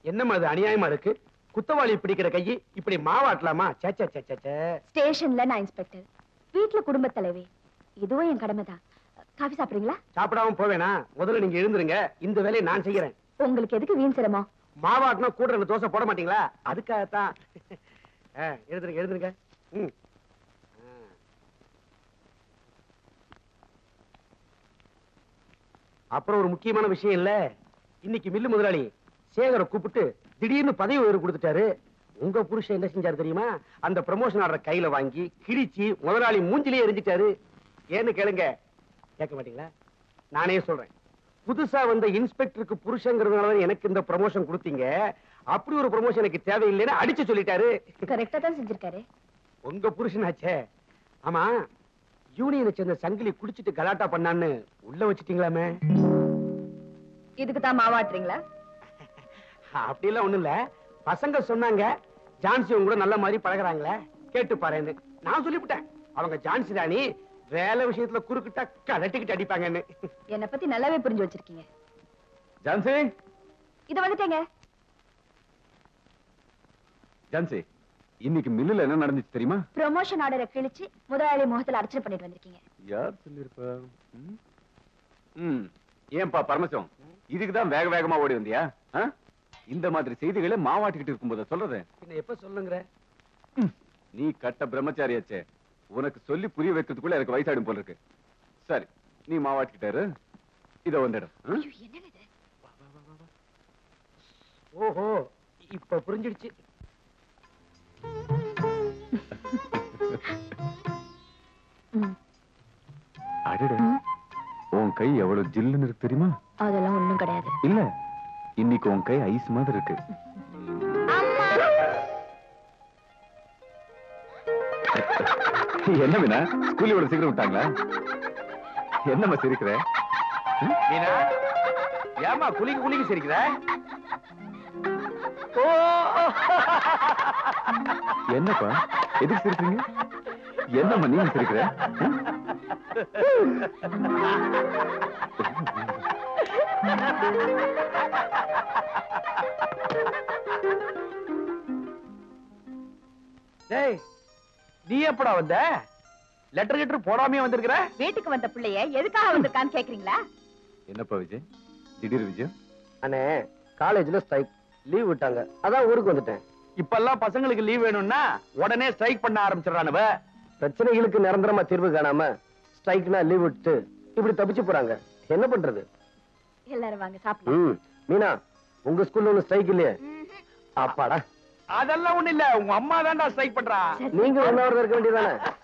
என்னம்மா அது அநியாயமா இருக்கு குத்தவாளி பிடிக்கிற கையை இப்படி மாவாட்டலாமா சேச்சே சேச்சே ஸ்டேஷன்ல நான் இன்ஸ்பெக்டர் வீட்ல குடும்ப தலைவி இதுவும் என் கடமைதான் காஃபி சாப்பிடுறீங்களா சாப்பிடாம போவேனா முதல்ல நீங்க எழுந்துருங்க இந்த வேலையை நான் செய்யறேன் உங்களுக்கு எதுக்கு வீண் சிரமம் மாவாட்டினா கூட ரெண்டு தோசை போட மாட்டீங்களா அதுக்காகத்தான் ஆ, எழுதுருங்க எழுதுருங்க ம் ஆ. அப்புறம் ஒரு முக்கியமான விஷயம் இல்ல இன்னைக்கு மில்லு முதலாளி சேகரை கூப்பிட்டு திடீர்னு பதவி உயர்வு கொடுத்துட்டாரு உங்க புருஷன் என்ன செஞ்சாரு தெரியுமா அந்த ப்ரமோஷன் ஆர்டர் கையில வாங்கி கிழிச்சு முதலாளி மூஞ்சிலேயே எரிஞ்சிட்டாரு ஏன்னு கேளுங்க கேட்க மாட்டீங்களா நானே சொல்றேன் புதுசா வந்த இன்ஸ்பெக்டருக்கு புருஷங்கிறதுனால எனக்கு இந்த ப்ரமோஷன் கொடுத்தீங்க அப்படி ஒரு ப்ரமோஷன் எனக்கு தேவையில்லைன்னு அடிச்சு சொல்லிட்டாரு கரெக்டா தான் செஞ்சிருக்காரு உங்க புருஷனாச்சே ஆமா யூனியனை சேர்ந்த சங்கிலி குடிச்சிட்டு கலாட்டா பண்ணான்னு உள்ள வச்சிட்டீங்களாமே இதுக்கு தான் மாவாட்டுறீங்களா அப்படியெல்லாம் ஒண்ணும் இல்ல பசங்க சொன்னாங்க ஜான்சி உங்க கூட நல்ல மாதிரி பழகுறாங்களே கேட்டு பாருன்னு நான் சொல்லிவிட்டேன் அவங்க ஜான்சி ராணி வேலை விஷயத்துல குறுக்கிட்டா கலட்டிக்கிட்டு அடிப்பாங்கன்னு என்ன பத்தி நல்லாவே புரிஞ்சு வச்சிருக்கீங்க ஜான்சி இது வந்துட்டேங்க ஜான்சி இன்னைக்கு மில்லுல என்ன நடந்துச்சு தெரியுமா ப்ரொமோஷன் ஆர்டரை கிழிச்சு முதலாளி முகத்துல அர்ச்சனை பண்ணிட்டு வந்திருக்கீங்க யார் சொல்லிருப்பா ம்? ம் ஏன்பா பரமசம் இதுக்கு தான் வேக வேகமா ஓடி வந்தியா ஆ? இந்த மாதிரி செய்திகளை மாவாட்டிக்கிட்டு இருக்கும்போது சொல்றது பின்ன எப்ப சொல்லுங்கிற நீ கட்ட பிரம்மச்சாரியாச்சே உனக்கு சொல்லி புரிய வைக்கிறதுக்குள்ள எனக்கு வயசாடும் போல இருக்கு சரி நீ மாவாட்டிக்கிட்டாரு இத வந்துடும் ஐயோ, என்னங்க இது ஓஹோ இப்ப புரிஞ்சிடுச்சு ம், அடட ம். உன் கை எவ்வளவு ஜில்லுன்னு இருக்கு தெரியுமா அதெல்லாம் ஒண்ணும் கிடையாது இல்ல இன்னைக்கு உன் கை ஐஸ் மாதிரி இருக்கு என்ன மீனா ஸ்கூல் இவ்வளவு சீக்கிரம் விட்டாங்களா என்னம்மா சிரிக்கிற மீனா ஏமா குளிக்கு குளிக்கு சிரிக்கிற ஓ என்னப்பா எதுக்கு சிரிக்கிறீங்க என்னம்மா நீங்க சிரிக்கிற ம்? டேய் நீ எப்படா வந்த லெட்டர் கிட்டர் போடாமே வந்திருக்கிற வீட்டுக்கு வந்த பிள்ளைய எதுக்காக வந்திருக்கான்னு கேக்குறீங்களா என்னப்பா விஜய் திடீர் விஜய் அண்ணே காலேஜ்ல ஸ்ட்ரைக் லீவ் விட்டாங்க அதான் ஊருக்கு வந்துட்டேன் இப்பெல்லாம் பசங்களுக்கு லீவ் வேணும்னா உடனே ஸ்ட்ரைக் பண்ண ஆரம்பிச்சிடறானுவ பிரச்சனைகளுக்கு நிரந்தரமா தீர்வு காணாம ஸ்ட்ரைக்னா லீவ் விட்டு இப்படி தப்பிச்சு போறாங்க என்ன பண்றது எல்லாரும் வாங்க சாப்பிடலாம் ம் மீனா உங்க ஸ்கூல்ல ஒண்ணு ஸ்ட்ரைக் இல்லையே அப்பாடா அதெல்லாம் ஒண்ணு இல்ல உங்க அம்மா தான்டா ஸ்ட்ரைக் பண்றா நீங்க ஒன் ஹவர் இருக்க வேண்டியதானே